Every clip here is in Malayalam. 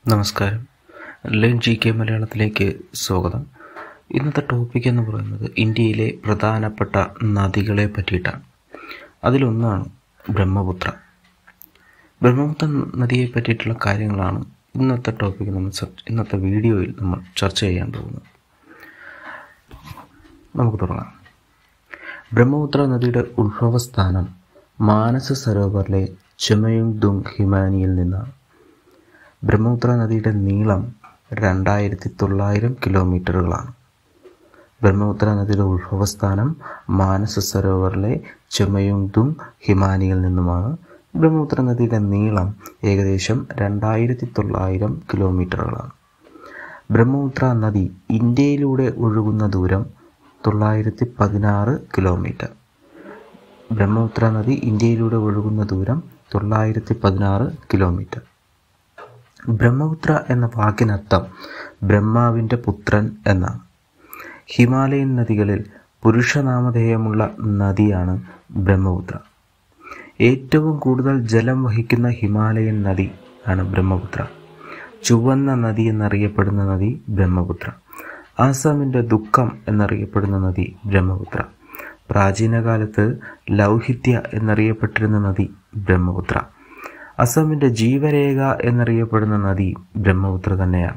നമസ്കാരം ലേൺ ജി കെ മലയാളത്തിലേക്ക് സ്വാഗതം ഇന്നത്തെ ടോപ്പിക് എന്ന് പറയുന്നത് ഇന്ത്യയിലെ പ്രധാനപ്പെട്ട നദികളെ പറ്റിയിട്ടാണ് അതിലൊന്നാണ് ബ്രഹ്മപുത്ര ബ്രഹ്മപുത്ര നദിയെ പറ്റിയിട്ടുള്ള കാര്യങ്ങളാണ് ഇന്നത്തെ ടോപ്പിക് നമ്മൾ ചർച്ച- ഇന്നത്തെ വീഡിയോയിൽ നമ്മൾ ചർച്ച ചെയ്യാൻ പോകുന്നത് നമുക്ക് തുടങ്ങാം ബ്രഹ്മപുത്ര നദിയുടെ ഉത്ഭവസ്ഥാനം മാനസ സരോവറിലെ ചുമയുംദുങ് ഹിമാനിയിൽ നിന്നാണ് ബ്രഹ്മപുത്ര നദിയുടെ നീളം രണ്ടായിരത്തി തൊള്ളായിരം കിലോമീറ്ററുകളാണ് ബ്രഹ്മപുത്ര നദിയുടെ ഉത്ഭവസ്ഥാനം മാനസ സരോവറിലെ ചുമയുംദുങ് ഹിമാനിയിൽ നിന്നുമാണ് ബ്രഹ്മപുത്ര നദിയുടെ നീളം ഏകദേശം രണ്ടായിരത്തി തൊള്ളായിരം കിലോമീറ്ററുകളാണ് ബ്രഹ്മപുത്ര നദി ഇന്ത്യയിലൂടെ ഒഴുകുന്ന ദൂരം തൊള്ളായിരത്തി പതിനാറ് കിലോമീറ്റർ ബ്രഹ്മപുത്ര നദി ഇന്ത്യയിലൂടെ ഒഴുകുന്ന ദൂരം തൊള്ളായിരത്തി പതിനാറ് കിലോമീറ്റർ ബ്രഹ്മപുത്ര എന്ന വാക്കിനർത്ഥം ബ്രഹ്മാവിൻ്റെ പുത്രൻ എന്നാണ് ഹിമാലയൻ നദികളിൽ പുരുഷനാമധേയമുള്ള നദിയാണ് ബ്രഹ്മപുത്ര ഏറ്റവും കൂടുതൽ ജലം വഹിക്കുന്ന ഹിമാലയൻ നദി ആണ് ബ്രഹ്മപുത്ര ചുവന്ന നദി എന്നറിയപ്പെടുന്ന നദി ബ്രഹ്മപുത്ര ആസാമിൻ്റെ ദുഃഖം എന്നറിയപ്പെടുന്ന നദി ബ്രഹ്മപുത്ര പ്രാചീന കാലത്ത് ലൗഹിത്യ എന്നറിയപ്പെട്ടിരുന്ന നദി ബ്രഹ്മപുത്ര അസമിൻ്റെ ജീവരേഖ എന്നറിയപ്പെടുന്ന നദി ബ്രഹ്മപുത്ര തന്നെയാണ്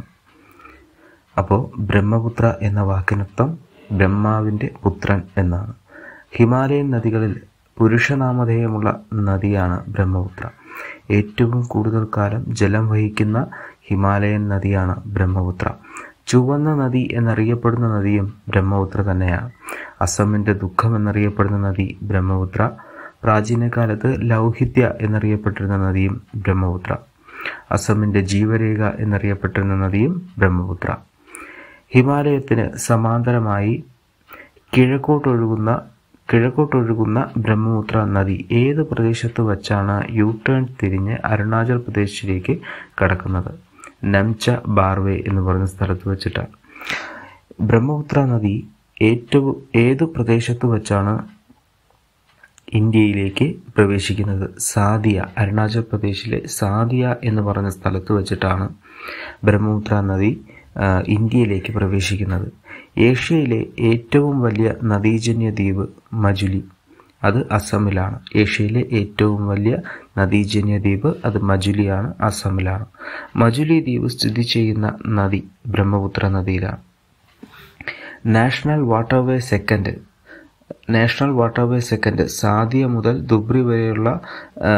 അപ്പോൾ ബ്രഹ്മപുത്ര എന്ന വാക്കിനർത്ഥം ബ്രഹ്മാവിൻ്റെ പുത്രൻ എന്നാണ് ഹിമാലയൻ നദികളിൽ പുരുഷനാമധേയമുള്ള നദിയാണ് ബ്രഹ്മപുത്ര ഏറ്റവും കൂടുതൽ കാലം ജലം വഹിക്കുന്ന ഹിമാലയൻ നദിയാണ് ബ്രഹ്മപുത്ര ചുവന്ന നദി എന്നറിയപ്പെടുന്ന നദിയും ബ്രഹ്മപുത്ര തന്നെയാണ് അസമിൻ്റെ ദുഃഖം എന്നറിയപ്പെടുന്ന നദി ബ്രഹ്മപുത്ര പ്രാചീന കാലത്ത് ലൗഹിത്യ എന്നറിയപ്പെട്ടിരുന്ന നദിയും ബ്രഹ്മപുത്ര അസമിൻ്റെ ജീവരേഖ എന്നറിയപ്പെട്ടിരുന്ന നദിയും ബ്രഹ്മപുത്ര ഹിമാലയത്തിന് സമാന്തരമായി കിഴക്കോട്ടൊഴുകുന്ന കിഴക്കോട്ടൊഴുകുന്ന ബ്രഹ്മപുത്ര നദി ഏത് പ്രദേശത്ത് വച്ചാണ് യു ടേൺ തിരിഞ്ഞ് അരുണാചൽ പ്രദേശിലേക്ക് കടക്കുന്നത് നംച ബാർവെ എന്ന് പറയുന്ന സ്ഥലത്ത് വെച്ചിട്ടാണ് ബ്രഹ്മപുത്ര നദി ഏറ്റവും ഏത് പ്രദേശത്ത് വച്ചാണ് ഇന്ത്യയിലേക്ക് പ്രവേശിക്കുന്നത് സാദിയ അരുണാചൽ പ്രദേശിലെ സാദിയ എന്ന് പറയുന്ന സ്ഥലത്ത് വെച്ചിട്ടാണ് ബ്രഹ്മപുത്ര നദി ആ, ഇന്ത്യയിലേക്ക് പ്രവേശിക്കുന്നത് ഏഷ്യയിലെ ഏറ്റവും വലിയ നദീജന്യ ദ്വീപ് മജുലി അത് അസമിലാണ് ഏഷ്യയിലെ ഏറ്റവും വലിയ നദീജന്യ ദ്വീപ് അത് മജുലിയാണ് അസമിലാണ് മജുലി ദ്വീപ് സ്ഥിതി ചെയ്യുന്ന നദി ബ്രഹ്മപുത്ര നദിയിലാണ് national waterway second national waterway second Sadiya മുതൽ ദുബ്രി വരെയുള്ള ആ,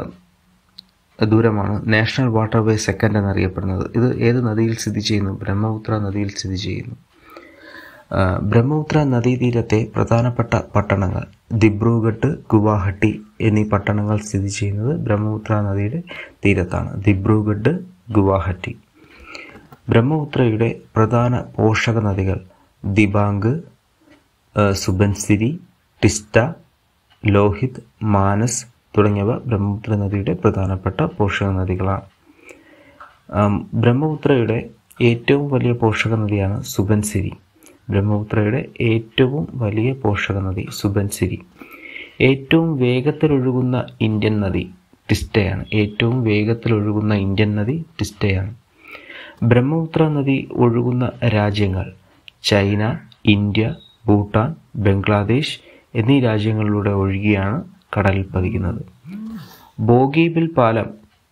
ദൂരമാണ് നാഷണൽ വാട്ടർവേ സെക്കൻഡ് എന്നറിയപ്പെടുന്നത് ഇത് ഏത് നദിയിൽ സ്ഥിതി ചെയ്യുന്നു ബ്രഹ്മപുത്ര നദിയിൽ സ്ഥിതി ചെയ്യുന്നു ആ, ബ്രഹ്മപുത്ര നദീതീരത്തെ പ്രധാനപ്പെട്ട പട്ടണങ്ങൾ ദിബ്രുഗഡ് ഗുവാഹട്ടി എന്നീ പട്ടണങ്ങൾ സ്ഥിതി ചെയ്യുന്നത് ബ്രഹ്മപുത്ര നദിയുടെ തീരത്താണ് ദിബ്രുഗഡ് ഗുവാഹട്ടി ബ്രഹ്മപുത്രയുടെ പ്രധാന പോഷക നദികൾ ദിബാങ്ക് ആ, സുബൻസിരി ടിസ്റ്റ ലോഹിത് മാനസ് തുടങ്ങിയവ ബ്രഹ്മപുത്ര നദിയുടെ പ്രധാനപ്പെട്ട പോഷക നദികളാണ് ആം, ബ്രഹ്മപുത്രയുടെ ഏറ്റവും വലിയ പോഷക നദിയാണ് സുബൻസിരി ബ്രഹ്മപുത്രയുടെ ഏറ്റവും വലിയ പോഷക നദി സുബൻസിരി ഏറ്റവും വേഗത്തിലൊഴുകുന്ന ഇന്ത്യൻ നദി ടിസ്റ്റയാണ് ഏറ്റവും വേഗത്തിലൊഴുകുന്ന ഇന്ത്യൻ നദി ടിസ്റ്റയാണ് ബ്രഹ്മപുത്ര നദി ഒഴുകുന്ന രാജ്യങ്ങൾ ചൈന ഇന്ത്യ ഭൂട്ടാൻ ബംഗ്ലാദേശ് എന്നീ രാജ്യങ്ങളിലൂടെ ഒഴുകിയാണ് കടലിൽ പതിക്കുന്നത് ബോഗീബിൽ പാലം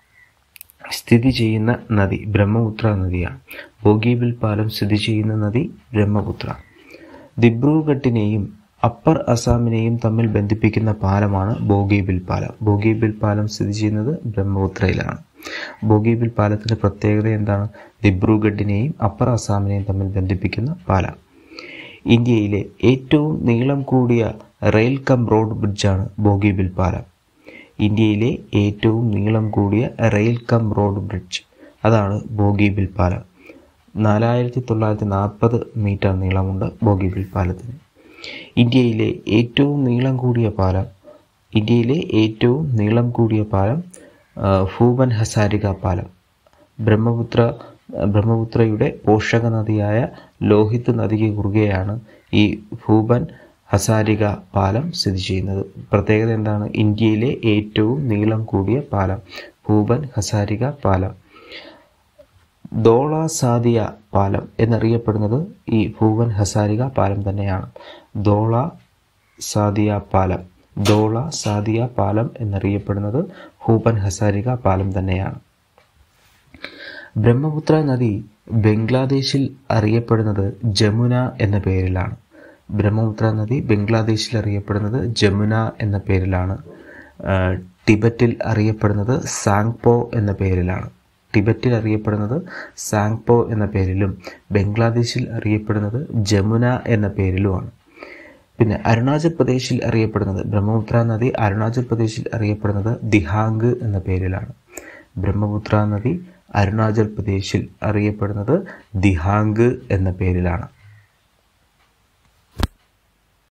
സ്ഥിതി ചെയ്യുന്ന നദി ബ്രഹ്മപുത്ര നദിയാണ് ബോഗീബിൽ പാലം സ്ഥിതി ചെയ്യുന്ന നദി ബ്രഹ്മപുത്ര ദിബ്രുഗഡിനെയും അപ്പർ അസാമിനെയും തമ്മിൽ ബന്ധിപ്പിക്കുന്ന പാലമാണ് ബോഗീബിൽ പാലം ബോഗീബിൽ പാലം സ്ഥിതി ചെയ്യുന്നത് ബ്രഹ്മപുത്രയിലാണ് ബോഗീബിൽ പാലത്തിന്റെ പ്രത്യേകത എന്താണ് ദിബ്രുഗഡിനെയും അപ്പർ അസാമിനെയും തമ്മിൽ ബന്ധിപ്പിക്കുന്ന പാലം ഇന്ത്യയിലെ ഏറ്റവും നീളം കൂടിയ റെയിൽ കം റോഡ് ബ്രിഡ്ജാണ് ബോഗീബിൽ പാലം ഇന്ത്യയിലെ ഏറ്റവും നീളം കൂടിയ റെയിൽ കം റോഡ് ബ്രിഡ്ജ് അതാണ് ബോഗീബിൽ പാലം നാലായിരത്തി തൊള്ളായിരത്തി നാൽപ്പത് മീറ്റർ നീളമുണ്ട് ബോഗീബിൽ പാലത്തിന് ഇന്ത്യയിലെ ഏറ്റവും നീളം കൂടിയ പാലം ഇന്ത്യയിലെ ഏറ്റവും നീളം കൂടിയ പാലം ആ, ഭൂപൻ ഹസാരിക പാലം ബ്രഹ്മപുത്ര ബ്രഹ്മപുത്രയുടെ പോഷക നദിയായ ലോഹിത് നദിക്ക് കുറുകെയാണ് ഈ ഭൂപൻ ഹസാരിക പാലം സ്ഥിതി ചെയ്യുന്നത് പ്രത്യേകത എന്താണ് ഇന്ത്യയിലെ ഏറ്റവും നീളം കൂടിയ പാലം ഭൂപൻ ഹസാരിക പാലം ദോള സാദിയ പാലം എന്നറിയപ്പെടുന്നത് ഈ ഭൂവൻ ഹസാരിക പാലം തന്നെയാണ് ദോള സാദിയ പാലം ദോള സാദിയ പാലം എന്നറിയപ്പെടുന്നത് ഭൂപൻ ഹസാരിക പാലം തന്നെയാണ് ബ്രഹ്മപുത്ര നദി ബംഗ്ലാദേശിൽ അറിയപ്പെടുന്നത് ജമുന എന്ന പേരിലാണ് ബ്രഹ്മപുത്ര നദി ബംഗ്ലാദേശിൽ അറിയപ്പെടുന്നത് ജമുന എന്ന പേരിലാണ് ആ, ടിബറ്റിൽ അറിയപ്പെടുന്നത് സാങ്പോ എന്ന പേരിലാണ് ടിബറ്റിൽ അറിയപ്പെടുന്നത് സാങ്പോ എന്ന പേരിലും ബംഗ്ലാദേശിൽ അറിയപ്പെടുന്നത് ജമുന എന്ന പേരിലുമാണ് പിന്നെ അരുണാചൽ പ്രദേശിൽ അറിയപ്പെടുന്നത് ബ്രഹ്മപുത്ര നദി അരുണാചൽ പ്രദേശിൽ അറിയപ്പെടുന്നത് ദിഹാങ് എന്ന പേരിലാണ് ബ്രഹ്മപുത്ര നദി അരുണാചൽ പ്രദേശിൽ അറിയപ്പെടുന്നത് ദിഹാങ് എന്ന പേരിലാണ്